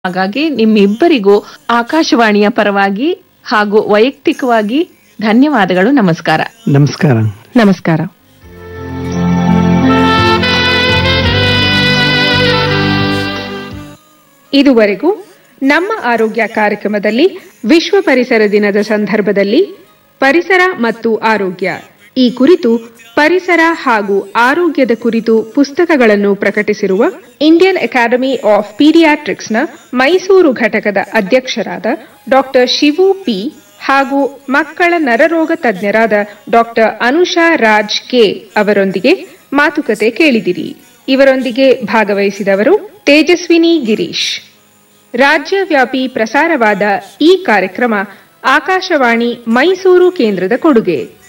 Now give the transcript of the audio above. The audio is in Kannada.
ಹಾಗಾಗಿ ನಿಮ್ಮಿಬ್ಬರಿಗೂ ಆಕಾಶವಾಣಿಯ ಪರವಾಗಿ ಹಾಗೂ ವೈಯಕ್ತಿಕವಾಗಿ ಧನ್ಯವಾದಗಳು ನಮಸ್ಕಾರ ನಮಸ್ಕಾರ ನಮಸ್ಕಾರ ಇದುವರೆಗೂ ನಮ್ಮ ಆರೋಗ್ಯ ಕಾರ್ಯಕ್ರಮದಲ್ಲಿ ವಿಶ್ವ ಪರಿಸರ ದಿನದ ಸಂದರ್ಭದಲ್ಲಿ ಪರಿಸರ ಮತ್ತು ಆರೋಗ್ಯ ಈ ಕುರಿತು ಪರಿಸರ ಹಾಗೂ ಆರೋಗ್ಯದ ಕುರಿತು ಪುಸ್ತಕಗಳನ್ನು ಪ್ರಕಟಿಸಿರುವ ಇಂಡಿಯನ್ ಅಕಾಡೆಮಿ ಆಫ್ ಪೀಡಿಯಾಟ್ರಿಕ್ಸ್ನ ಮೈಸೂರು ಘಟಕದ ಅಧ್ಯಕ್ಷರಾದ ಡಾಕ್ಟರ್ ಶಿವು ಪಿ ಹಾಗೂ ಮಕ್ಕಳ ನರರೋಗ ತಜ್ಞರಾದ ಡಾಕ್ಟರ್ ಅನುಷಾ ರಾಜ್ ಕೆ ಅವರೊಂದಿಗೆ ಮಾತುಕತೆ ಕೇಳಿದಿರಿ ಇವರೊಂದಿಗೆ ಭಾಗವಹಿಸಿದವರು ತೇಜಸ್ವಿನಿ ಗಿರೀಶ್ ರಾಜ್ಯವ್ಯಾಪಿ ಪ್ರಸಾರವಾದ ಈ ಕಾರ್ಯಕ್ರಮ ಆಕಾಶವಾಣಿ ಮೈಸೂರು ಕೇಂದ್ರದ ಕೊಡುಗೆ